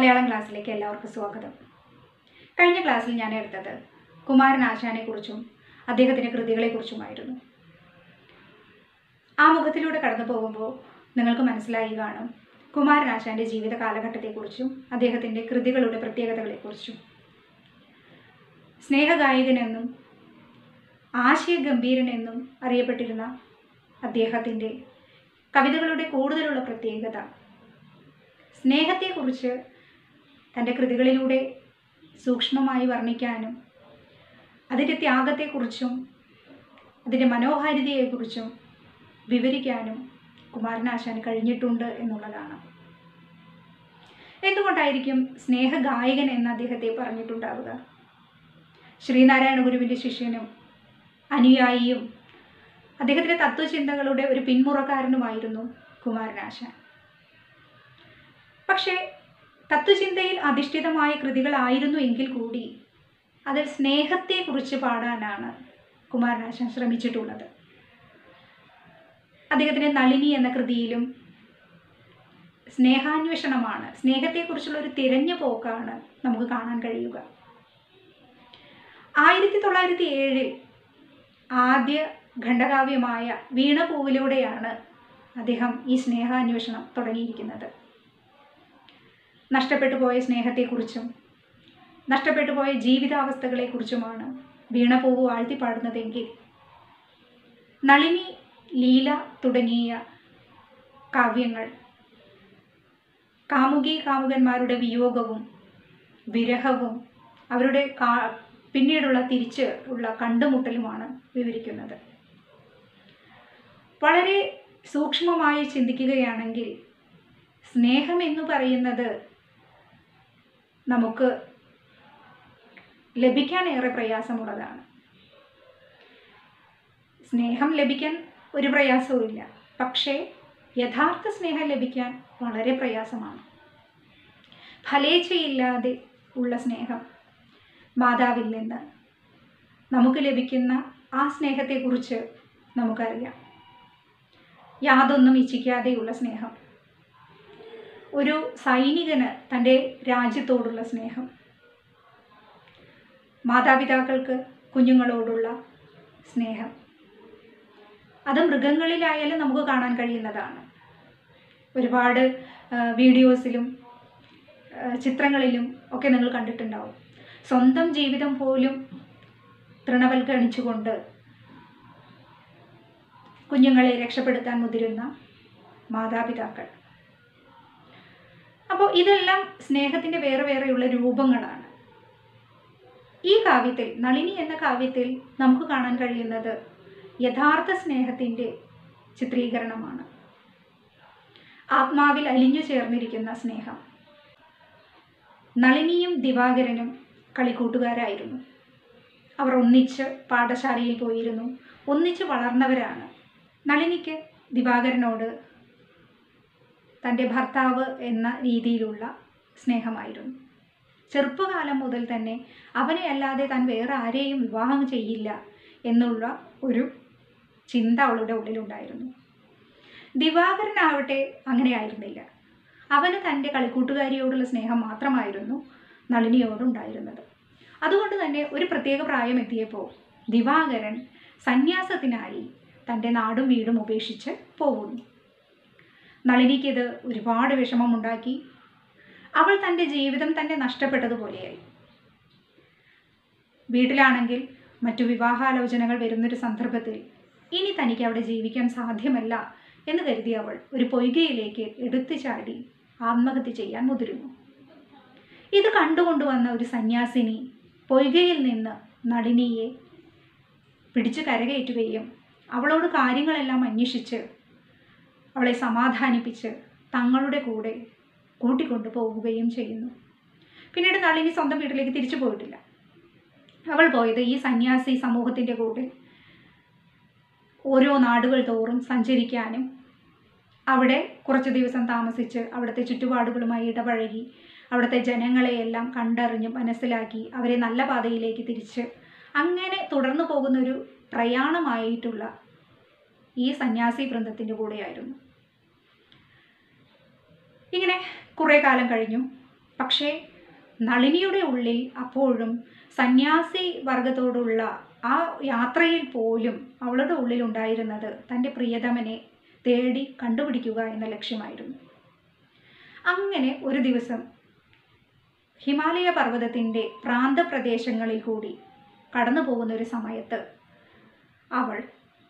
മലയാളം ക്ലാസ്സിലേക്ക് എല്ലാവർക്കും സ്വാഗതം കഴിഞ്ഞ ക്ലാസ്സിൽ ഞാൻ എടുത്തത് കുമാരൻ ആശാനെക്കുറിച്ചും അദ്ദേഹത്തിൻ്റെ കൃതികളെക്കുറിച്ചുമായിരുന്നു ആ മുഖത്തിലൂടെ കടന്നു പോകുമ്പോൾ നിങ്ങൾക്ക് മനസ്സിലായി കാണും കുമാരൻ ആശാൻ്റെ ജീവിത കാലഘട്ടത്തെക്കുറിച്ചും അദ്ദേഹത്തിൻ്റെ കൃതികളുടെ പ്രത്യേകതകളെക്കുറിച്ചും സ്നേഹഗായകനെന്നും ആശയഗംഭീരനെന്നും അറിയപ്പെട്ടിരുന്ന അദ്ദേഹത്തിൻ്റെ കവിതകളുടെ കൂടുതലുള്ള പ്രത്യേകത സ്നേഹത്തെക്കുറിച്ച് തൻ്റെ കൃതികളിലൂടെ സൂക്ഷ്മമായി വർണ്ണിക്കാനും അതിൻ്റെ ത്യാഗത്തെക്കുറിച്ചും അതിൻ്റെ മനോഹാരിതയെക്കുറിച്ചും വിവരിക്കാനും കുമാരനാശാന് കഴിഞ്ഞിട്ടുണ്ട് എന്നുള്ളതാണ് എന്തുകൊണ്ടായിരിക്കും സ്നേഹഗായകൻ എന്ന് അദ്ദേഹത്തെ പറഞ്ഞിട്ടുണ്ടാവുക ശ്രീനാരായണ ഗുരുവിൻ്റെ ശിഷ്യനും അനുയായിയും അദ്ദേഹത്തിൻ്റെ തത്വചിന്തകളുടെ ഒരു പിന്മുറക്കാരനുമായിരുന്നു കുമാരനാശാൻ പക്ഷേ തത്വചിന്തയിൽ അധിഷ്ഠിതമായ കൃതികളായിരുന്നു എങ്കിൽ കൂടി അതിൽ സ്നേഹത്തെക്കുറിച്ച് പാടാനാണ് കുമാരനാശാൻ ശ്രമിച്ചിട്ടുള്ളത് അദ്ദേഹത്തിൻ്റെ നളിനി എന്ന കൃതിയിലും സ്നേഹാന്വേഷണമാണ് സ്നേഹത്തെക്കുറിച്ചുള്ള ഒരു തിരഞ്ഞു പോക്കാണ് നമുക്ക് കാണാൻ കഴിയുക ആയിരത്തി തൊള്ളായിരത്തി ഏഴിൽ ആദ്യ ഖണ്ഡകാവ്യമായ വീണപൂവിലൂടെയാണ് അദ്ദേഹം ഈ സ്നേഹാന്വേഷണം തുടങ്ങിയിരിക്കുന്നത് നഷ്ടപ്പെട്ടു പോയ സ്നേഹത്തെക്കുറിച്ചും നഷ്ടപ്പെട്ടു പോയ ജീവിതാവസ്ഥകളെക്കുറിച്ചുമാണ് വീണപൂവ് വാഴ്ത്തിപ്പാടുന്നതെങ്കിൽ നളിനി ലീല തുടങ്ങിയ കാവ്യങ്ങൾ കാമുകി കാമുകന്മാരുടെ വിയോഗവും വിരഹവും അവരുടെ കാ പിന്നീടുള്ള തിരിച്ച് ഉള്ള കണ്ടുമുട്ടലുമാണ് വിവരിക്കുന്നത് വളരെ സൂക്ഷ്മമായി ചിന്തിക്കുകയാണെങ്കിൽ സ്നേഹം എന്ന് പറയുന്നത് നമുക്ക് ലഭിക്കാൻ ഏറെ പ്രയാസമുള്ളതാണ് സ്നേഹം ലഭിക്കാൻ ഒരു പ്രയാസവുമില്ല പക്ഷേ യഥാർത്ഥ സ്നേഹം ലഭിക്കാൻ വളരെ പ്രയാസമാണ് ഫലേച്ഛയില്ലാതെ ഉള്ള സ്നേഹം മാതാവിൽ നിന്ന് നമുക്ക് ലഭിക്കുന്ന ആ സ്നേഹത്തെക്കുറിച്ച് നമുക്കറിയാം യാതൊന്നും ഇച്ഛിക്കാതെയുള്ള സ്നേഹം ഒരു സൈനികന് തൻ്റെ രാജ്യത്തോടുള്ള സ്നേഹം മാതാപിതാക്കൾക്ക് കുഞ്ഞുങ്ങളോടുള്ള സ്നേഹം അത് മൃഗങ്ങളിലായാലും നമുക്ക് കാണാൻ കഴിയുന്നതാണ് ഒരുപാട് വീഡിയോസിലും ചിത്രങ്ങളിലും ഒക്കെ നിങ്ങൾ കണ്ടിട്ടുണ്ടാവും സ്വന്തം ജീവിതം പോലും തൃണവൽക്കരിച്ചുകൊണ്ട് കുഞ്ഞുങ്ങളെ രക്ഷപ്പെടുത്താൻ മുതിരുന്ന മാതാപിതാക്കൾ അപ്പോൾ ഇതെല്ലാം സ്നേഹത്തിൻ്റെ വേറെ വേറെയുള്ള രൂപങ്ങളാണ് ഈ കാവ്യത്തിൽ നളിനി എന്ന കാവ്യത്തിൽ നമുക്ക് കാണാൻ കഴിയുന്നത് യഥാർത്ഥ സ്നേഹത്തിൻ്റെ ചിത്രീകരണമാണ് ആത്മാവിൽ അലിഞ്ഞു ചേർന്നിരിക്കുന്ന സ്നേഹം നളിനിയും ദിവാകരനും കളിക്കൂട്ടുകാരായിരുന്നു അവർ ഒന്നിച്ച് പാഠശാലയിൽ പോയിരുന്നു ഒന്നിച്ച് വളർന്നവരാണ് നളിനിക്ക് ദിവാകരനോട് തൻ്റെ ഭർത്താവ് എന്ന രീതിയിലുള്ള സ്നേഹമായിരുന്നു ചെറുപ്പകാലം മുതൽ തന്നെ അവനെ അല്ലാതെ താൻ വേറെ ആരെയും വിവാഹം ചെയ്യില്ല എന്നുള്ള ഒരു ചിന്ത അവളുടെ ഉള്ളിലുണ്ടായിരുന്നു ദിവാകരനാവട്ടെ അങ്ങനെ ആയിരുന്നില്ല അവന് തൻ്റെ കളിക്കൂട്ടുകാരിയോടുള്ള സ്നേഹം മാത്രമായിരുന്നു നളിനിയോടുണ്ടായിരുന്നത് അതുകൊണ്ട് തന്നെ ഒരു പ്രത്യേക പ്രായം എത്തിയപ്പോൾ ദിവാകരൻ സന്യാസത്തിനായി തൻ്റെ നാടും വീടും ഉപേക്ഷിച്ച് പോകുന്നു നളിനിക്കിത് ഒരുപാട് വിഷമമുണ്ടാക്കി അവൾ തൻ്റെ ജീവിതം തന്നെ നഷ്ടപ്പെട്ടതുപോലെയായി വീട്ടിലാണെങ്കിൽ മറ്റു വിവാഹാലോചനകൾ വരുന്നൊരു സന്ദർഭത്തിൽ ഇനി തനിക്ക് അവിടെ ജീവിക്കാൻ സാധ്യമല്ല എന്ന് കരുതി അവൾ ഒരു പൊയ്കയിലേക്ക് എടുത്തു ചാടി ആത്മഹത്യ ചെയ്യാൻ മുതിരുന്നു ഇത് കണ്ടുകൊണ്ടുവന്ന ഒരു സന്യാസിനി പൊയ്കയിൽ നിന്ന് നളിനിയെ പിടിച്ചു കരകയറ്റുകയും അവളോട് കാര്യങ്ങളെല്ലാം അന്വേഷിച്ച് അവളെ സമാധാനിപ്പിച്ച് തങ്ങളുടെ കൂടെ കൂട്ടിക്കൊണ്ടു പോവുകയും ചെയ്യുന്നു പിന്നീട് നളിനി സ്വന്തം വീട്ടിലേക്ക് തിരിച്ചു പോയിട്ടില്ല അവൾ പോയത് ഈ സന്യാസി സമൂഹത്തിൻ്റെ കൂടെ ഓരോ നാടുകൾ തോറും സഞ്ചരിക്കാനും അവിടെ കുറച്ച് ദിവസം താമസിച്ച് അവിടുത്തെ ചുറ്റുപാടുകളുമായി ഇടപഴകി അവിടുത്തെ ജനങ്ങളെയെല്ലാം കണ്ടറിഞ്ഞ് മനസ്സിലാക്കി അവരെ നല്ല പാതയിലേക്ക് തിരിച്ച് അങ്ങനെ തുടർന്നു പോകുന്നൊരു പ്രയാണമായിട്ടുള്ള ഈ സന്യാസി വൃന്ദത്തിൻ്റെ കൂടെയായിരുന്നു ഇങ്ങനെ കുറേ കാലം കഴിഞ്ഞു പക്ഷേ നളിനിയുടെ ഉള്ളിൽ അപ്പോഴും സന്യാസി വർഗത്തോടുള്ള ആ യാത്രയിൽ പോലും അവളുടെ ഉള്ളിൽ ഉണ്ടായിരുന്നത് തൻ്റെ പ്രിയതമനെ തേടി കണ്ടുപിടിക്കുക എന്ന ലക്ഷ്യമായിരുന്നു അങ്ങനെ ഒരു ദിവസം ഹിമാലയ പർവ്വതത്തിൻ്റെ പ്രാന്തപ്രദേശങ്ങളിൽ കൂടി കടന്നു പോകുന്ന ഒരു സമയത്ത് അവൾ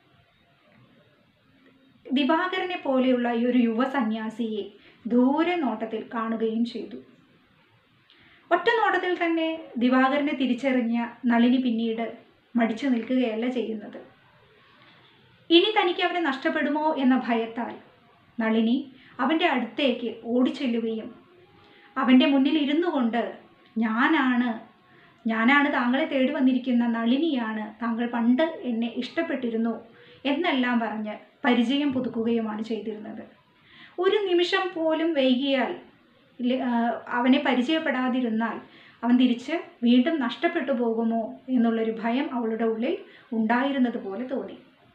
ദിവാകരനെ പോലെയുള്ള ഈ ഒരു യുവ സന്യാസിയെ ദൂരെ നോട്ടത്തിൽ കാണുകയും ചെയ്തു ഒറ്റ നോട്ടത്തിൽ തന്നെ ദിവാകരനെ തിരിച്ചറിഞ്ഞ നളിനി പിന്നീട് മടിച്ചു നിൽക്കുകയല്ല ചെയ്യുന്നത് ഇനി തനിക്ക് അവനെ നഷ്ടപ്പെടുമോ എന്ന ഭയത്താൽ നളിനി അവൻ്റെ അടുത്തേക്ക് ഓടിച്ചെല്ലുകയും അവൻ്റെ മുന്നിൽ ഇരുന്നു കൊണ്ട് ഞാനാണ് ഞാനാണ് താങ്കളെ തേടി വന്നിരിക്കുന്ന നളിനിയാണ് താങ്കൾ പണ്ട് എന്നെ ഇഷ്ടപ്പെട്ടിരുന്നു എന്നെല്ലാം പറഞ്ഞ് പരിചയം പുതുക്കുകയുമാണ് ചെയ്തിരുന്നത് ഒരു നിമിഷം പോലും വൈകിയാൽ ഇല്ല- ആ, അവനെ പരിചയപ്പെടാതിരുന്നാൽ അവൻ തിരിച്ച് വീണ്ടും നഷ്ടപ്പെട്ടു പോകുമോ എന്നുള്ളൊരു ഭയം അവളുടെ ഉള്ളിൽ ഉണ്ടായിരുന്നത് പോലെ തോന്നി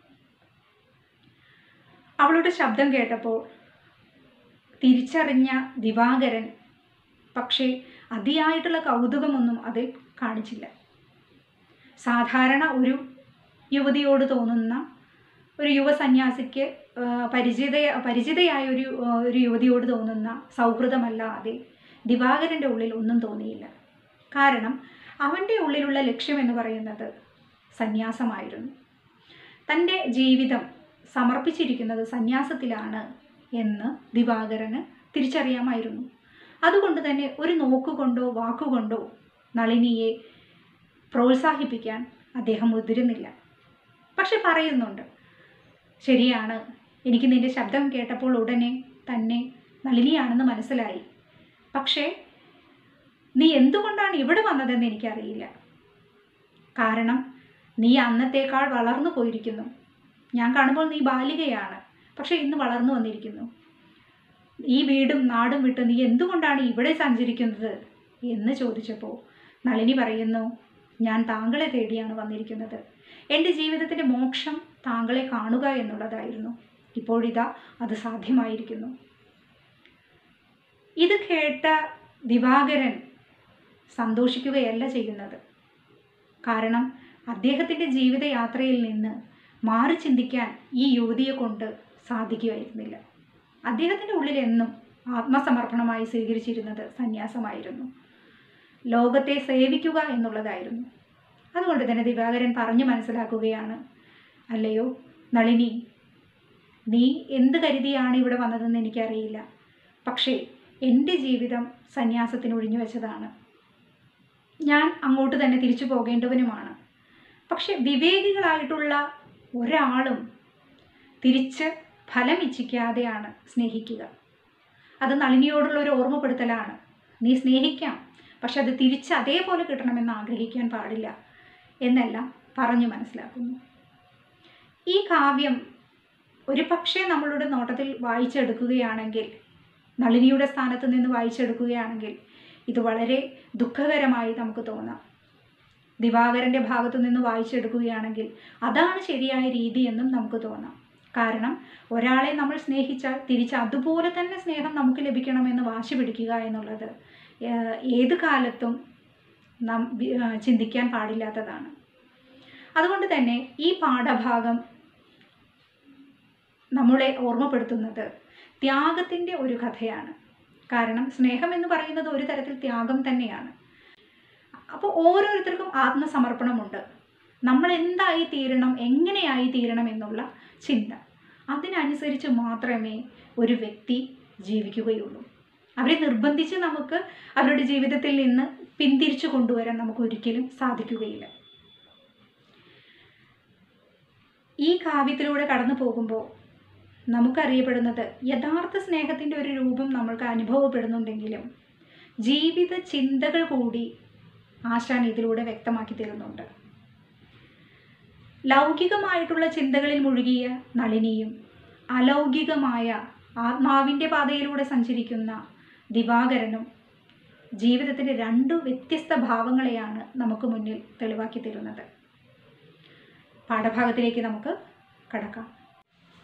അവളുടെ ശബ്ദം കേട്ടപ്പോൾ തിരിച്ചറിഞ്ഞ ദിവാകരൻ പക്ഷേ അതിയായിട്ടുള്ള കൗതുകമൊന്നും അതിൽ കാണിച്ചില്ല സാധാരണ ഒരു യുവതിയോട് തോന്നുന്ന ഒരു യുവ സന്യാസിക്ക് ആ, പരിചിത പരിചിതയായ ഒരു ആ, ഒരു യുവതിയോട് തോന്നുന്ന സൗഹൃദമല്ലാതെ ദിവാകരൻ്റെ ഉള്ളിൽ ഒന്നും തോന്നിയില്ല കാരണം അവൻ്റെ ഉള്ളിലുള്ള ലക്ഷ്യം എന്ന് പറയുന്നത് സന്യാസമായിരുന്നു തൻ്റെ ജീവിതം സമർപ്പിച്ചിരിക്കുന്നത് സന്യാസത്തിലാണ് എന്ന് ദിവാകരന് തിരിച്ചറിയാമായിരുന്നു അതുകൊണ്ട് തന്നെ ഒരു നോക്കുകൊണ്ടോ വാക്കുകൊണ്ടോ നളിനിയെ പ്രോത്സാഹിപ്പിക്കാൻ അദ്ദേഹം മുതിരുന്നില്ല പക്ഷെ പറയുന്നുണ്ട് ശരിയാണ് എനിക്ക് നിന്റെ ശബ്ദം കേട്ടപ്പോൾ ഉടനെ തന്നെ നളിനിയാണെന്ന് മനസ്സിലായി പക്ഷേ നീ എന്തുകൊണ്ടാണ് ഇവിടെ വന്നതെന്ന് എനിക്കറിയില്ല കാരണം നീ അന്നത്തേക്കാൾ വളർന്നു പോയിരിക്കുന്നു ഞാൻ കാണുമ്പോൾ നീ ബാലികയാണ് പക്ഷേ ഇന്ന് വളർന്നു വന്നിരിക്കുന്നു ഈ വീടും നാടും വിട്ട് നീ എന്തുകൊണ്ടാണ് ഇവിടെ സഞ്ചരിക്കുന്നത് എന്ന് ചോദിച്ചപ്പോൾ നളിനി പറയുന്നു ഞാൻ താങ്കളെ തേടിയാണ് വന്നിരിക്കുന്നത് എൻ്റെ ജീവിതത്തിൻ്റെ മോക്ഷം താങ്കളെ കാണുക എന്നുള്ളതായിരുന്നു ഇപ്പോഴിതാ അത് സാധ്യമായിരിക്കുന്നു ഇത് കേട്ട ദിവാകരൻ സന്തോഷിക്കുകയല്ല ചെയ്യുന്നത് കാരണം അദ്ദേഹത്തിൻ്റെ ജീവിതയാത്രയിൽ നിന്ന് മാറി ചിന്തിക്കാൻ ഈ യുവതിയെ കൊണ്ട് സാധിക്കുമായിരുന്നില്ല അദ്ദേഹത്തിൻ്റെ ഉള്ളിൽ എന്നും ആത്മസമർപ്പണമായി സ്വീകരിച്ചിരുന്നത് സന്യാസമായിരുന്നു ലോകത്തെ സേവിക്കുക എന്നുള്ളതായിരുന്നു അതുകൊണ്ട് തന്നെ ദിവാകരൻ പറഞ്ഞു മനസ്സിലാക്കുകയാണ് അല്ലയോ നളിനി നീ എന്ത് കരുതിയാണ് ഇവിടെ വന്നതെന്ന് എനിക്കറിയില്ല പക്ഷേ എൻ്റെ ജീവിതം സന്യാസത്തിന് ഒഴിഞ്ഞു വെച്ചതാണ് ഞാൻ അങ്ങോട്ട് തന്നെ തിരിച്ചു പോകേണ്ടവനുമാണ് പക്ഷെ വിവേകികളായിട്ടുള്ള ഒരാളും തിരിച്ച് ഫലം ഇച്ഛിക്കാതെയാണ് സ്നേഹിക്കുക അത് നളിനിയോടുള്ള ഒരു ഓർമ്മപ്പെടുത്തലാണ് നീ സ്നേഹിക്കാം പക്ഷെ അത് തിരിച്ച് അതേപോലെ കിട്ടണമെന്ന് ആഗ്രഹിക്കാൻ പാടില്ല എന്നെല്ലാം പറഞ്ഞു മനസ്സിലാക്കുന്നു ഈ കാവ്യം ഒരു പക്ഷേ നമ്മളുടെ നോട്ടത്തിൽ വായിച്ചെടുക്കുകയാണെങ്കിൽ നളിനിയുടെ സ്ഥാനത്ത് നിന്ന് വായിച്ചെടുക്കുകയാണെങ്കിൽ ഇത് വളരെ ദുഃഖകരമായി നമുക്ക് തോന്നാം ദിവാകരൻ്റെ ഭാഗത്തു നിന്ന് വായിച്ചെടുക്കുകയാണെങ്കിൽ അതാണ് ശരിയായ രീതി എന്നും നമുക്ക് തോന്നാം കാരണം ഒരാളെ നമ്മൾ സ്നേഹിച്ചാൽ തിരിച്ച് അതുപോലെ തന്നെ സ്നേഹം നമുക്ക് ലഭിക്കണമെന്ന് വാശി പിടിക്കുക എന്നുള്ളത് ഏഹ്, ഏത് കാലത്തും നാം വി- ഏഹ്, ചിന്തിക്കാൻ പാടില്ലാത്തതാണ് അതുകൊണ്ട് തന്നെ ഈ പാഠഭാഗം നമ്മളെ ഓർമ്മപ്പെടുത്തുന്നത് ത്യാഗത്തിൻ്റെ ഒരു കഥയാണ് കാരണം സ്നേഹം എന്ന് പറയുന്നത് ഒരു തരത്തിൽ ത്യാഗം തന്നെയാണ് അപ്പോൾ ഓരോരുത്തർക്കും ആത്മസമർപ്പണമുണ്ട് നമ്മൾ എന്തായി തീരണം എങ്ങനെയായി തീരണം എന്നുള്ള ചിന്ത അതിനനുസരിച്ച് മാത്രമേ ഒരു വ്യക്തി ജീവിക്കുകയുള്ളൂ അവരെ നിർബന്ധിച്ച് നമുക്ക് അവരുടെ ജീവിതത്തിൽ നിന്ന് പിന്തിരിച്ചു കൊണ്ടുവരാൻ നമുക്ക് ഒരിക്കലും സാധിക്കുകയില്ല ഈ കാവ്യത്തിലൂടെ കടന്നു പോകുമ്പോൾ നമുക്കറിയപ്പെടുന്നത് യഥാർത്ഥ സ്നേഹത്തിൻ്റെ ഒരു രൂപം നമ്മൾക്ക് അനുഭവപ്പെടുന്നുണ്ടെങ്കിലും ജീവിത ചിന്തകൾ കൂടി ആശാൻ ഇതിലൂടെ വ്യക്തമാക്കി തരുന്നുണ്ട് ലൗകികമായിട്ടുള്ള ചിന്തകളിൽ മുഴുകിയ നളിനിയും അലൗകികമായ ആത്മാവിൻ്റെ പാതയിലൂടെ സഞ്ചരിക്കുന്ന ദിവാകരനും ജീവിതത്തിൻ്റെ രണ്ടു വ്യത്യസ്ത ഭാവങ്ങളെയാണ് നമുക്ക് മുന്നിൽ തെളിവാക്കി തരുന്നത് പാഠഭാഗത്തിലേക്ക് നമുക്ക് കടക്കാം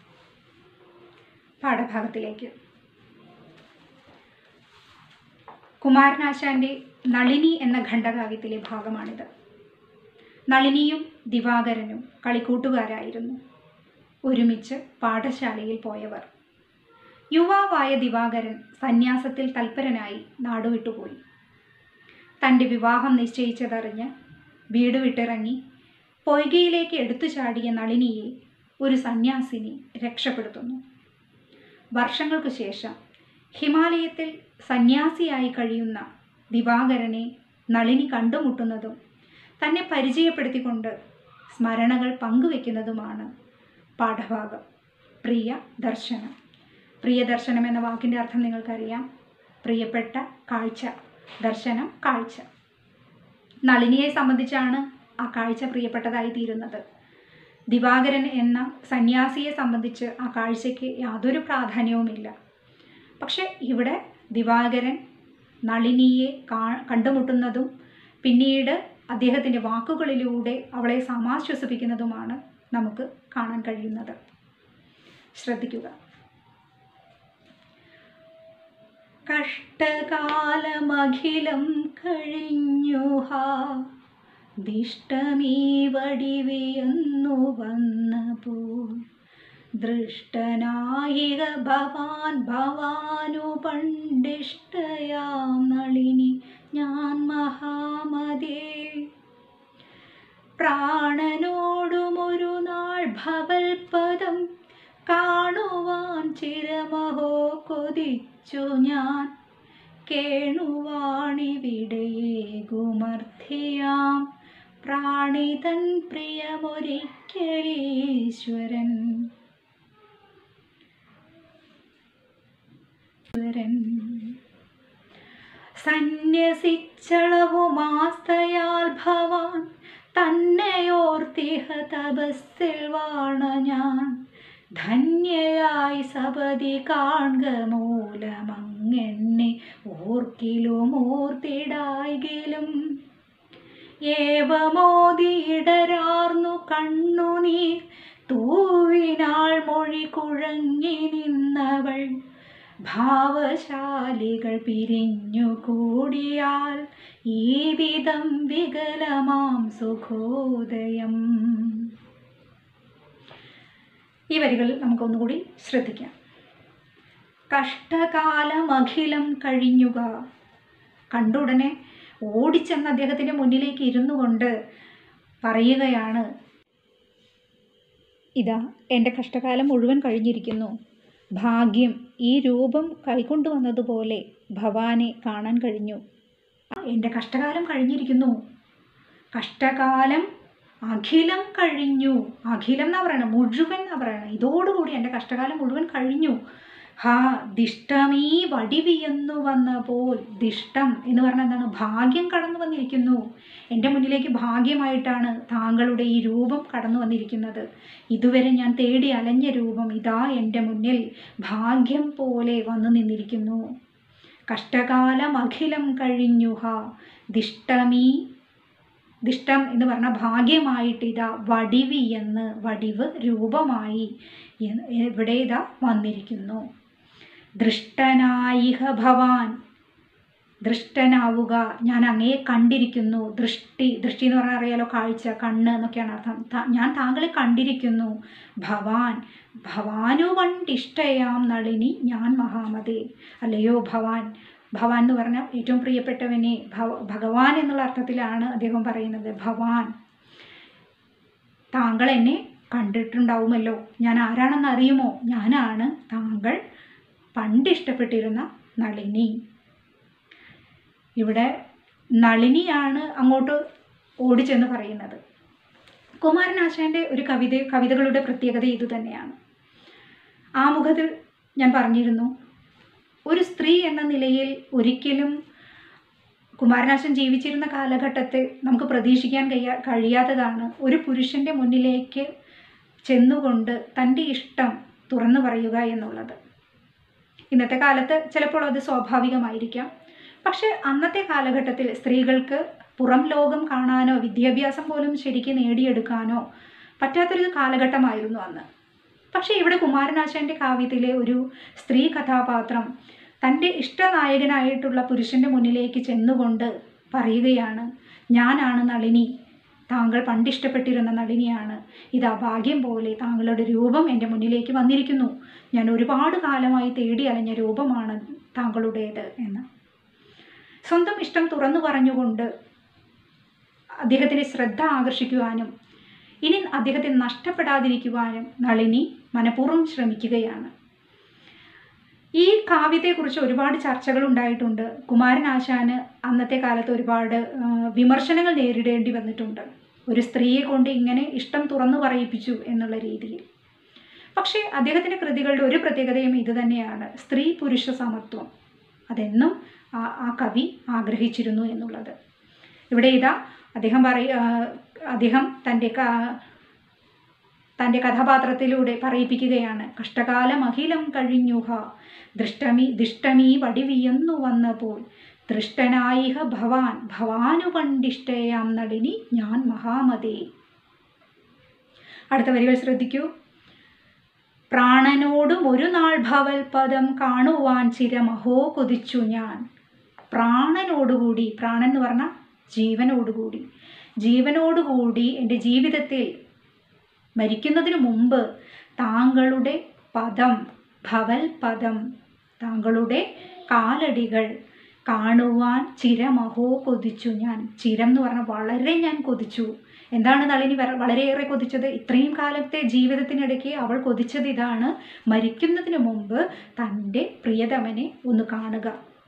പാഠഭാഗത്തിലേക്ക് കുമാരനാശാന്റെ നളിനി എന്ന ഖണ്ഡകാവ്യത്തിലെ ഭാഗമാണിത് നളിനിയും ദിവാകരനും കളിക്കൂട്ടുകാരായിരുന്നു ഒരുമിച്ച് പാഠശാലയിൽ പോയവർ യുവാവായ ദിവാകരൻ സന്യാസത്തിൽ തൽപരനായി നാടുവിട്ടുപോയി തൻ്റെ വിവാഹം നിശ്ചയിച്ചതറിഞ്ഞ് വീട് വിട്ടിറങ്ങി പൊയ്കയിലേക്ക് എടുത്തു ചാടിയ നളിനിയെ ഒരു സന്യാസിനി രക്ഷപ്പെടുത്തുന്നു വർഷങ്ങൾക്കു ശേഷം ഹിമാലയത്തിൽ സന്യാസിയായി കഴിയുന്ന ദിവാകരനെ നളിനി കണ്ടുമുട്ടുന്നതും തന്നെ പരിചയപ്പെടുത്തിക്കൊണ്ട് സ്മരണകൾ പങ്കുവെക്കുന്നതുമാണ് പാഠഭാഗം പ്രിയ ദർശനം പ്രിയ ദർശനം എന്ന വാക്കിൻ്റെ അർത്ഥം നിങ്ങൾക്കറിയാം പ്രിയപ്പെട്ട കാഴ്ച ദർശനം കാഴ്ച നളിനിയെ സംബന്ധിച്ചാണ് ആ കാഴ്ച പ്രിയപ്പെട്ടതായി തീരുന്നത് ദിവാകരൻ എന്ന സന്യാസിയെ സംബന്ധിച്ച് ആ കാഴ്ചയ്ക്ക് യാതൊരു പ്രാധാന്യവുമില്ല പക്ഷെ ഇവിടെ ദിവാകരൻ നളിനിയെ കാ കണ്ടുമുട്ടുന്നതും പിന്നീട് അദ്ദേഹത്തിൻ്റെ വാക്കുകളിലൂടെ അവളെ സമാശ്വസിപ്പിക്കുന്നതുമാണ് നമുക്ക് കാണാൻ കഴിയുന്നത് ശ്രദ്ധിക്കുക കഷ്ടകാലമഖിലം കഴിഞ്ഞു ഹാ ദിഷ്ടമീ വടിവിയെന്നു വന്നപ്പോൾ ദൃഷ്ടനായിക ഭവാൻ ഭവാനു പണ്ടിഷ്ടയാം നളിനി ഞാൻ മഹാമതേ പ്രാണനോടുമൊരു നാൾ ഭവൽപദം കാണുവാൻ ചിരമഹോ കൊതിച്ചു ഞാൻ കേണുവാണിവിടയേകുമർദ്ധിയാം പ്രാണിതൻ പ്രിയമൊരിക്കലീശ്വരൻ ഈശ്വരൻ സന്യസിച്ചളവുമാസ്തയാൽ ഭവാൻ തന്നെയോർത്തിഹ തപസ്സിൽ വാണ ഞാൻ ധന്യയായി സപതി കാൺക മൂലമങ്ങെന്നെ ഓർക്കിലും ഓർത്തിടായിലും ഏവമോദിയിടരാർന്നു കണ്ണുനീർ തൂവിനാൾ മൊഴി കുഴങ്ങി നിന്നവൾ ഭാവശാലികൾ പിരിഞ്ഞു കൂടിയാൽ ഈ വിധം വികലമാം സുഖോദയം ഈ വരികൾ നമുക്കൊന്നുകൂടി ശ്രദ്ധിക്കാം കഷ്ടകാലമഖിലം കഴിഞ്ഞുക കണ്ടുടനെ ഓടിച്ചെന്ന് അദ്ദേഹത്തിൻ്റെ മുന്നിലേക്ക് ഇരുന്നു കൊണ്ട് പറയുകയാണ് ഇതാ എൻ്റെ കഷ്ടകാലം മുഴുവൻ കഴിഞ്ഞിരിക്കുന്നു ഭാഗ്യം ഈ രൂപം കൈകൊണ്ടുവന്നതുപോലെ ഭവാനെ കാണാൻ കഴിഞ്ഞു എൻ്റെ കഷ്ടകാലം കഴിഞ്ഞിരിക്കുന്നു കഷ്ടകാലം അഖിലം കഴിഞ്ഞു അഖിലം എന്നാ പറയണം മുഴുവൻ എന്നാ പറയണം ഇതോടുകൂടി എൻ്റെ കഷ്ടകാലം മുഴുവൻ കഴിഞ്ഞു ഹാ ദിഷ്ടമീ വടിവിയെന്നു വന്നപ്പോൾ ദിഷ്ടം എന്ന് പറഞ്ഞാൽ എന്താണ് ഭാഗ്യം കടന്നു വന്നിരിക്കുന്നു എൻ്റെ മുന്നിലേക്ക് ഭാഗ്യമായിട്ടാണ് താങ്കളുടെ ഈ രൂപം കടന്നു വന്നിരിക്കുന്നത് ഇതുവരെ ഞാൻ തേടി അലഞ്ഞ രൂപം ഇതാ എൻ്റെ മുന്നിൽ ഭാഗ്യം പോലെ വന്നു നിന്നിരിക്കുന്നു കഷ്ടകാലം അഖിലം കഴിഞ്ഞു ഹാ ദിഷ്ടമീ ദിഷ്ടം എന്ന് പറഞ്ഞാൽ ഭാഗ്യമായിട്ട് ഇതാ വടിവി എന്ന് വടിവ് രൂപമായി എന്ന് ഇവിടെ ഇതാ വന്നിരിക്കുന്നു ദൃഷ്ടനായിഹ ഭവാൻ ദൃഷ്ടനാവുക ഞാൻ അങ്ങയെ കണ്ടിരിക്കുന്നു ദൃഷ്ടി ദൃഷ്ടി എന്ന് പറഞ്ഞാൽ അറിയാലോ കാഴ്ച കണ്ണ് എന്നൊക്കെയാണ് അർത്ഥം ത- ഞാൻ താങ്കളെ കണ്ടിരിക്കുന്നു ഭവാൻ ഭവാനു വണ്ടിഷ്ടയാം നളിനി ഞാൻ മഹാമതി അല്ലയോ ഭവാൻ ഭവാൻ എന്ന് പറഞ്ഞാൽ ഏറ്റവും പ്രിയപ്പെട്ടവനെ ഭവ ഭഗവാൻ എന്നുള്ള അർത്ഥത്തിലാണ് അദ്ദേഹം പറയുന്നത് ഭവാൻ താങ്കൾ എന്നെ കണ്ടിട്ടുണ്ടാവുമല്ലോ ഞാൻ ആരാണെന്ന് അറിയുമോ ഞാനാണ് താങ്കൾ പണ്ട് ഇഷ്ടപ്പെട്ടിരുന്ന നളിനി ഇവിടെ നളിനിയാണ് അങ്ങോട്ട് ഓടിച്ചെന്ന് പറയുന്നത് കുമാരനാശാൻ്റെ ഒരു കവിത കവിതകളുടെ പ്രത്യേകത ഇതുതന്നെയാണ് ആമുഖത്തിൽ ഞാൻ പറഞ്ഞിരുന്നു ഒരു സ്ത്രീ എന്ന നിലയിൽ ഒരിക്കലും കുമാരനാശൻ ജീവിച്ചിരുന്ന കാലഘട്ടത്തെ നമുക്ക് പ്രതീക്ഷിക്കാൻ കഴിയാ കഴിയാത്തതാണ് ഒരു പുരുഷൻ്റെ മുന്നിലേക്ക് ചെന്നുകൊണ്ട് തൻ്റെ ഇഷ്ടം തുറന്നു പറയുക എന്നുള്ളത് ഇന്നത്തെ കാലത്ത് ചിലപ്പോൾ അത് സ്വാഭാവികമായിരിക്കാം പക്ഷെ അന്നത്തെ കാലഘട്ടത്തിൽ സ്ത്രീകൾക്ക് പുറം ലോകം കാണാനോ വിദ്യാഭ്യാസം പോലും ശരിക്ക് നേടിയെടുക്കാനോ പറ്റാത്തൊരു കാലഘട്ടമായിരുന്നു അന്ന് പക്ഷേ ഇവിടെ കുമാരനാശാൻ്റെ കാവ്യത്തിലെ ഒരു സ്ത്രീ കഥാപാത്രം തൻ്റെ ഇഷ്ടനായകനായിട്ടുള്ള പുരുഷൻ്റെ മുന്നിലേക്ക് ചെന്നുകൊണ്ട് പറയുകയാണ് ഞാനാണ് നളിനി താങ്കൾ പണ്ടിഷ്ടപ്പെട്ടിരുന്ന നളിനിയാണ് ഇതാ ഭാഗ്യം പോലെ താങ്കളുടെ രൂപം എൻ്റെ മുന്നിലേക്ക് വന്നിരിക്കുന്നു ഞാൻ ഒരുപാട് കാലമായി തേടി അലഞ്ഞ രൂപമാണ് താങ്കളുടേത് എന്ന് സ്വന്തം ഇഷ്ടം തുറന്നു പറഞ്ഞുകൊണ്ട് അദ്ദേഹത്തിൻ്റെ ശ്രദ്ധ ആകർഷിക്കുവാനും ഇനി അദ്ദേഹത്തെ നഷ്ടപ്പെടാതിരിക്കുവാനും നളിനി മനഃപൂർവ്വം ശ്രമിക്കുകയാണ് ഈ കാവ്യത്തെക്കുറിച്ച് ഒരുപാട് ചർച്ചകൾ ഉണ്ടായിട്ടുണ്ട് കുമാരനാശാന് അന്നത്തെ കാലത്ത് ഒരുപാട് ആ, വിമർശനങ്ങൾ നേരിടേണ്ടി വന്നിട്ടുണ്ട് ഒരു സ്ത്രീയെ കൊണ്ട് ഇങ്ങനെ ഇഷ്ടം തുറന്നു പറയിപ്പിച്ചു എന്നുള്ള രീതിയിൽ പക്ഷേ അദ്ദേഹത്തിൻ്റെ കൃതികളുടെ ഒരു പ്രത്യേകതയും ഇതുതന്നെയാണ് സ്ത്രീ പുരുഷ സമത്വം അതെന്നും ആ ആ കവി ആഗ്രഹിച്ചിരുന്നു എന്നുള്ളത് ഇവിടെ ഇതാ അദ്ദേഹം പറയ ആ, അദ്ദേഹം തൻ്റെ ക- തൻ്റെ കഥാപാത്രത്തിലൂടെ പറയിപ്പിക്കുകയാണ് കഷ്ടകാലം അഖിലം കഴിഞ്ഞുഹ ദൃഷ്ടമി ദിഷ്ടമീ വടിവിയെന്നു വന്നപ്പോൾ ദൃഷ്ടനായിഹ ഭവാൻ ഭവാനു പണ്ടിഷ്ടയാം നളിനി ഞാൻ മഹാമതേ അടുത്ത വരികൾ ശ്രദ്ധിക്കൂ പ്രാണനോടും ഒരു നാൾ ഭവൽപദം കാണുവാൻ ചിരമഹോ കൊതിച്ചു ഞാൻ പ്രാണനോടുകൂടി പ്രാണൻ എന്ന് പറഞ്ഞാൽ ജീവനോടുകൂടി ജീവനോടുകൂടി എൻ്റെ ജീവിതത്തിൽ മരിക്കുന്നതിന് മുമ്പ് താങ്കളുടെ പദം ഭവൽ പദം താങ്കളുടെ കാലടികൾ കാണുവാൻ ചിരമഹോ കൊതിച്ചു ഞാൻ ചിരം എന്ന് പറഞ്ഞാൽ വളരെ ഞാൻ കൊതിച്ചു എന്താണ് നളിനി വര- വളരെയേറെ കൊതിച്ചത് ഇത്രയും കാലത്തെ ജീവിതത്തിനിടയ്ക്ക് അവൾ കൊതിച്ചത് ഇതാണ് മരിക്കുന്നതിന് മുമ്പ് തൻ്റെ പ്രിയതമനെ ഒന്ന് കാണുക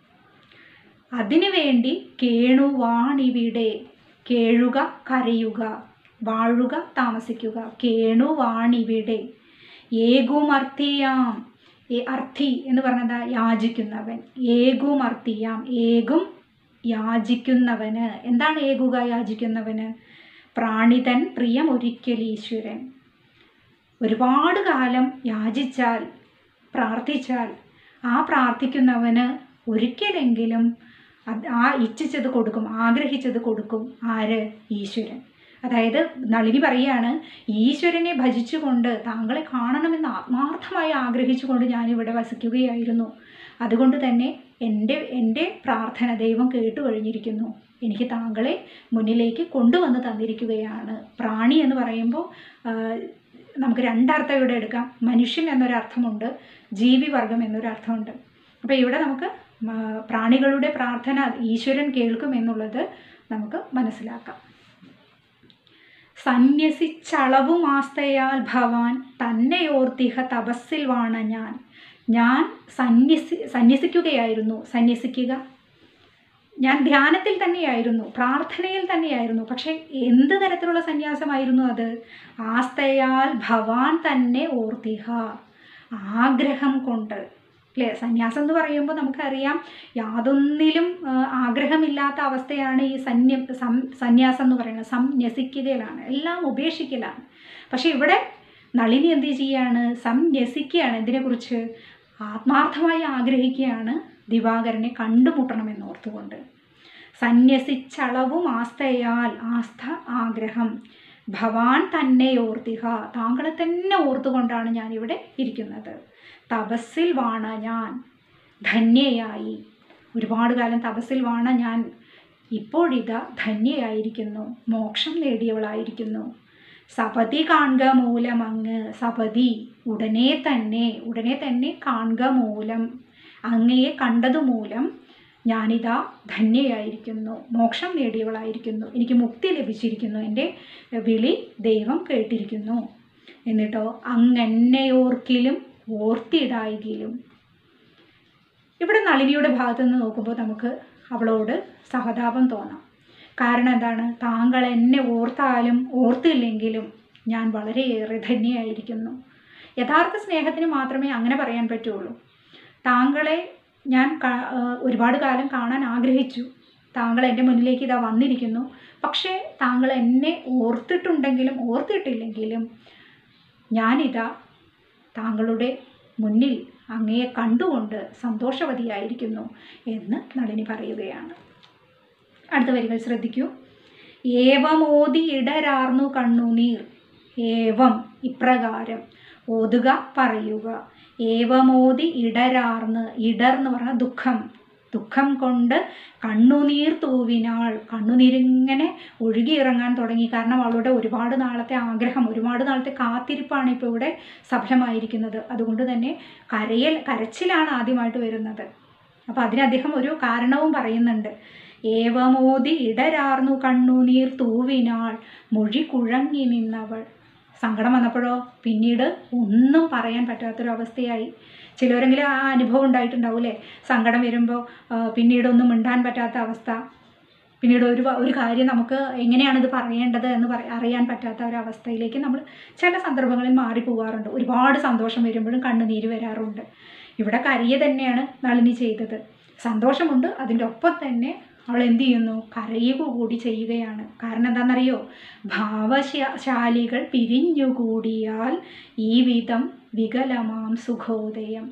അതിനുവേണ്ടി കേണുവാണിവിടെ കേഴുക കരയുക വാഴുക താമസിക്കുക കേണുവാണിവിടെ ഏകുമർത്തിയാം ഏ അർത്ഥി എന്ന് പറഞ്ഞതാ യാചിക്കുന്നവൻ ഏകുമർത്തിയാം ഏകും യാചിക്കുന്നവന് എന്താണ് ഏകുക യാചിക്കുന്നവന് പ്രാണിതൻ പ്രിയമൊരിക്കലീശ്വരൻ ഒരുപാട് കാലം യാചിച്ചാൽ പ്രാർത്ഥിച്ചാൽ ആ പ്രാർത്ഥിക്കുന്നവന് ഒരിക്കലെങ്കിലും അത് ആ ഇച്ഛിച്ചത് കൊടുക്കും ആഗ്രഹിച്ചത് കൊടുക്കും ആര് ഈശ്വരൻ അതായത് നളിനി പറയാണ് ഈശ്വരനെ ഭജിച്ചുകൊണ്ട് താങ്കളെ കാണണമെന്ന് ആത്മാർത്ഥമായി ആഗ്രഹിച്ചുകൊണ്ട് ഞാനിവിടെ വസിക്കുകയായിരുന്നു അതുകൊണ്ട് തന്നെ എൻ്റെ എൻ്റെ പ്രാർത്ഥന ദൈവം കേട്ടു കഴിഞ്ഞിരിക്കുന്നു എനിക്ക് താങ്കളെ മുന്നിലേക്ക് കൊണ്ടുവന്ന് തന്നിരിക്കുകയാണ് പ്രാണി എന്ന് പറയുമ്പോൾ ആ, നമുക്ക് രണ്ടർത്ഥം ഇവിടെ എടുക്കാം മനുഷ്യൻ എന്നൊരർത്ഥമുണ്ട് ജീവിവർഗം എന്നൊരർത്ഥമുണ്ട് അപ്പോൾ ഇവിടെ നമുക്ക് ആ, പ്രാണികളുടെ പ്രാർത്ഥന ഈശ്വരൻ കേൾക്കും എന്നുള്ളത് നമുക്ക് മനസ്സിലാക്കാം സന്യസിച്ചളവുമാസ്തയാൽ ഭവാൻ തന്നെയോർത്തിഹ തപസ്സിൽ വാണ ഞാൻ ഞാൻ സന്യസി സന്യസിക്കുകയായിരുന്നു സന്യസിക്കുക ഞാൻ ധ്യാനത്തിൽ തന്നെയായിരുന്നു പ്രാർത്ഥനയിൽ തന്നെയായിരുന്നു പക്ഷേ എന്ത് തരത്തിലുള്ള സന്യാസമായിരുന്നു അത് ആസ്തയാൽ ഭവാൻ തന്നെ ഓർത്തിഹ ആഗ്രഹം കൊണ്ട് അല്ലേ സന്യാസം എന്ന് പറയുമ്പോൾ നമുക്കറിയാം യാതൊന്നിലും ആ, ആഗ്രഹമില്ലാത്ത അവസ്ഥയാണ് ഈ സന്യ സം സന്യാസം എന്ന് പറയുന്നത് സംന്യസിക്കുകയിലാണ് എല്ലാം ഉപേക്ഷിക്കലാണ് പക്ഷെ ഇവിടെ നളിനി എന്ത് ചെയ്യാണ് സംന്യസിക്കുകയാണ് ഇതിനെക്കുറിച്ച് ആത്മാർത്ഥമായി ആഗ്രഹിക്കുകയാണ് ദിവാകരനെ കണ്ടുമുട്ടണമെന്ന് ഓർത്തുകൊണ്ട് സന്യസിച്ചളവും ആസ്തയാൽ ആസ്ഥ ആഗ്രഹം ഭവാൻ തന്നെ ഓർത്തിഹ താങ്കളെ തന്നെ ഓർത്തുകൊണ്ടാണ് ഞാനിവിടെ ഇരിക്കുന്നത് തപസ്സിൽ വാണ ഞാൻ ധന്യയായി ഒരുപാട് കാലം തപസ്സിൽ വാണ ഞാൻ ഇപ്പോഴിതാ ധന്യയായിരിക്കുന്നു മോക്ഷം നേടിയവളായിരിക്കുന്നു സപതി കാണുക മൂലം അങ്ങ് സപതി ഉടനെ തന്നെ ഉടനെ തന്നെ കാണുക മൂലം അങ്ങയെ കണ്ടതു മൂലം ഞാനിതാ ധന്യയായിരിക്കുന്നു മോക്ഷം നേടിയവളായിരിക്കുന്നു എനിക്ക് മുക്തി ലഭിച്ചിരിക്കുന്നു എൻ്റെ വിളി ദൈവം കേട്ടിരിക്കുന്നു എന്നിട്ടോ അങ്ങെന്നെയോർക്കിലും ഓർത്തിടായികിലും ഇവിടെ നളിനിയുടെ ഭാഗത്ത് നിന്ന് നോക്കുമ്പോൾ നമുക്ക് അവളോട് സഹതാപം തോന്നാം കാരണം എന്താണ് താങ്കൾ എന്നെ ഓർത്താലും ഓർത്തില്ലെങ്കിലും ഞാൻ വളരെയേറെ ധന്യയായിരിക്കുന്നു യഥാർത്ഥ സ്നേഹത്തിന് മാത്രമേ അങ്ങനെ പറയാൻ പറ്റുള്ളൂ താങ്കളെ ഞാൻ കാ- ആ, ഒരുപാട് കാലം കാണാൻ ആഗ്രഹിച്ചു താങ്കൾ എൻ്റെ മുന്നിലേക്ക് ഇതാ വന്നിരിക്കുന്നു പക്ഷേ താങ്കൾ എന്നെ ഓർത്തിട്ടുണ്ടെങ്കിലും ഓർത്തിട്ടില്ലെങ്കിലും ഞാനിതാ താങ്കളുടെ മുന്നിൽ അങ്ങയെ കണ്ടുകൊണ്ട് സന്തോഷവതിയായിരിക്കുന്നു എന്ന് നളിനി പറയുകയാണ് അടുത്ത വരികൾ ശ്രദ്ധിക്കൂ ഏവമോതി ഇടരാർന്നു കണ്ണുനീർ ഏവം ഇപ്രകാരം ഓതുക പറയുക ഏവമോതി ഇടരാർന്ന് ഇടർ എന്ന് പറഞ്ഞാൽ ദുഃഖം ദുഃഖം കൊണ്ട് കണ്ണുനീർ തൂവിനാൾ കണ്ണുനീരിങ്ങനെ ഒഴുകിയിറങ്ങാൻ തുടങ്ങി കാരണം അവളുടെ ഒരുപാട് നാളത്തെ ആഗ്രഹം ഒരുപാട് നാളത്തെ കാത്തിരിപ്പാണ് ഇപ്പോൾ ഇവിടെ സഫലമായിരിക്കുന്നത് അതുകൊണ്ട് തന്നെ കരയൽ കരച്ചിലാണ് ആദ്യമായിട്ട് വരുന്നത് അപ്പോൾ അതിന് അദ്ദേഹം ഒരു കാരണവും പറയുന്നുണ്ട് ഏവമോതി ഇടരാർന്നു കണ്ണുനീർ തൂവിനാൾ മൊഴി കുഴങ്ങി നിന്നവൾ സങ്കടം വന്നപ്പോഴോ പിന്നീട് ഒന്നും പറയാൻ പറ്റാത്തൊരവസ്ഥയായി ചിലവരെങ്കിലും ആ അനുഭവം ഉണ്ടായിട്ടുണ്ടാവൂലേ സങ്കടം വരുമ്പോൾ പിന്നീട് ഒന്നും മിണ്ടാൻ പറ്റാത്ത അവസ്ഥ പിന്നീട് ഒരു വ- ഒരു കാര്യം നമുക്ക് എങ്ങനെയാണിത് പറയേണ്ടത് എന്ന് പറ അറിയാൻ പറ്റാത്ത ഒരവസ്ഥയിലേക്ക് നമ്മൾ ചില സന്ദർഭങ്ങളിൽ മാറിപ്പോകാറുണ്ട് ഒരുപാട് സന്തോഷം വരുമ്പോഴും കണ്ണുനീര് വരാറുണ്ട് ഇവിടെ കരിയ തന്നെയാണ് നളിനി ചെയ്തത് സന്തോഷമുണ്ട് അതിൻ്റെ ഒപ്പം തന്നെ അവൾ എന്ത് ചെയ്യുന്നു കരയുക കൂടി ചെയ്യുകയാണ് കാരണം എന്താണെന്നറിയോ ഭാവശാലികൾ പിരിഞ്ഞുകൂടിയാൽ ഈ വിധം വികലമാം സുഖോദയം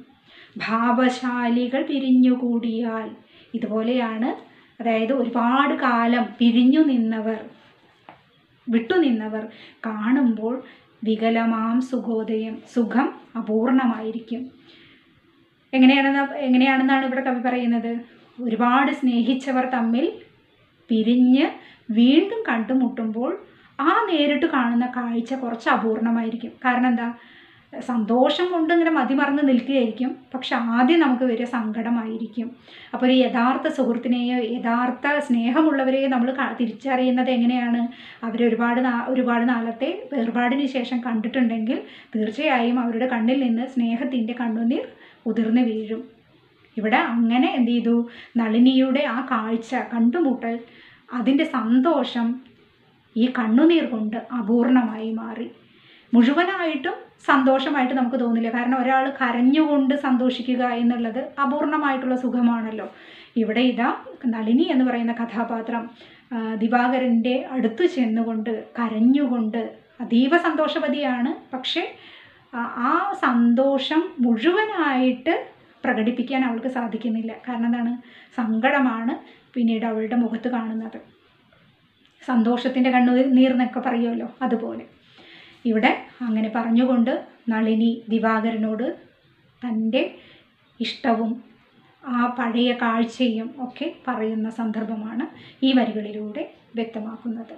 ഭാവശാലികൾ പിരിഞ്ഞുകൂടിയാൽ ഇതുപോലെയാണ് അതായത് ഒരുപാട് കാലം പിരിഞ്ഞു നിന്നവർ വിട്ടുനിന്നവർ കാണുമ്പോൾ വികലമാം സുഖോദയം സുഖം അപൂർണമായിരിക്കും എങ്ങനെയാണെന്ന് എങ്ങനെയാണെന്നാണ് ഇവിടെ കവി പറയുന്നത് ഒരുപാട് സ്നേഹിച്ചവർ തമ്മിൽ പിരിഞ്ഞ് വീണ്ടും കണ്ടുമുട്ടുമ്പോൾ ആ നേരിട്ട് കാണുന്ന കാഴ്ച കുറച്ച് അപൂർണമായിരിക്കും കാരണം എന്താ സന്തോഷം കൊണ്ട് ഇങ്ങനെ മതിമറന്ന് നിൽക്കുകയായിരിക്കും പക്ഷെ ആദ്യം നമുക്ക് വരിക സങ്കടമായിരിക്കും അപ്പോൾ ഒരു യഥാർത്ഥ സുഹൃത്തിനെയോ യഥാർത്ഥ സ്നേഹമുള്ളവരെയോ നമ്മൾ ക- തിരിച്ചറിയുന്നത് എങ്ങനെയാണ് അവരെ ഒരുപാട് നാ ഒരുപാട് നാളത്തെ വേർപാടിന് ശേഷം കണ്ടിട്ടുണ്ടെങ്കിൽ തീർച്ചയായും അവരുടെ കണ്ണിൽ നിന്ന് സ്നേഹത്തിൻ്റെ കണ്ണുനീർ ഉതിർന്ന് വീഴും ഇവിടെ അങ്ങനെ എന്ത് ചെയ്തു നളിനിയുടെ ആ കാഴ്ച കണ്ടുമുട്ടൽ അതിൻ്റെ സന്തോഷം ഈ കണ്ണുനീർ കൊണ്ട് അപൂർണമായി മാറി മുഴുവനായിട്ടും സന്തോഷമായിട്ട് നമുക്ക് തോന്നില്ല കാരണം ഒരാൾ കരഞ്ഞുകൊണ്ട് സന്തോഷിക്കുക എന്നുള്ളത് അപൂർണമായിട്ടുള്ള സുഖമാണല്ലോ ഇവിടെ ഇതാ നളിനി എന്ന് പറയുന്ന കഥാപാത്രം ആ, ദിവാകരൻ്റെ അടുത്ത് ചെന്നുകൊണ്ട് കരഞ്ഞുകൊണ്ട് അതീവ സന്തോഷവതിയാണ് പക്ഷേ ആ ആ സന്തോഷം മുഴുവനായിട്ട് പ്രകടിപ്പിക്കാൻ അവൾക്ക് സാധിക്കുന്നില്ല കാരണം എന്താണ് സങ്കടമാണ് പിന്നീട് അവളുടെ മുഖത്ത് കാണുന്നത് സന്തോഷത്തിൻ്റെ കണ്ണു നീർന്നൊക്കെ പറയുമല്ലോ അതുപോലെ ഇവിടെ അങ്ങനെ പറഞ്ഞുകൊണ്ട് നളിനി ദിവാകരനോട് തൻ്റെ ഇഷ്ടവും ആ പഴയ കാഴ്ചയും ഒക്കെ പറയുന്ന സന്ദർഭമാണ് ഈ വരികളിലൂടെ വ്യക്തമാക്കുന്നത്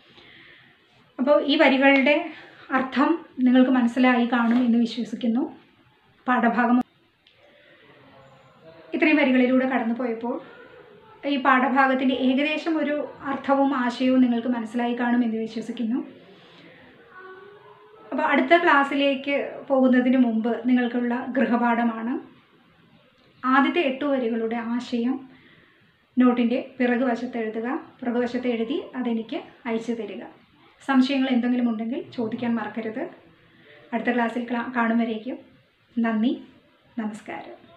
അപ്പോൾ ഈ വരികളുടെ അർത്ഥം നിങ്ങൾക്ക് മനസ്സിലായി കാണും എന്ന് വിശ്വസിക്കുന്നു പാഠഭാഗം ഇത്രയും വരികളിലൂടെ കടന്നു പോയപ്പോൾ ഈ പാഠഭാഗത്തിൻ്റെ ഏകദേശം ഒരു അർത്ഥവും ആശയവും നിങ്ങൾക്ക് മനസ്സിലായി കാണും എന്ന് വിശ്വസിക്കുന്നു അപ്പോൾ അടുത്ത ക്ലാസ്സിലേക്ക് പോകുന്നതിന് മുമ്പ് നിങ്ങൾക്കുള്ള ഗൃഹപാഠമാണ് ആദ്യത്തെ എട്ട് വരികളുടെ ആശയം നോട്ടിൻ്റെ പിറകുവശത്ത് എഴുതുക പിറകുവശത്ത് എഴുതി അതെനിക്ക് അയച്ചു തരിക സംശയങ്ങൾ എന്തെങ്കിലും ഉണ്ടെങ്കിൽ ചോദിക്കാൻ മറക്കരുത് അടുത്ത ക്ലാസ്സിൽ ക്ലാ കാണും വരേക്കും നന്ദി നമസ്കാരം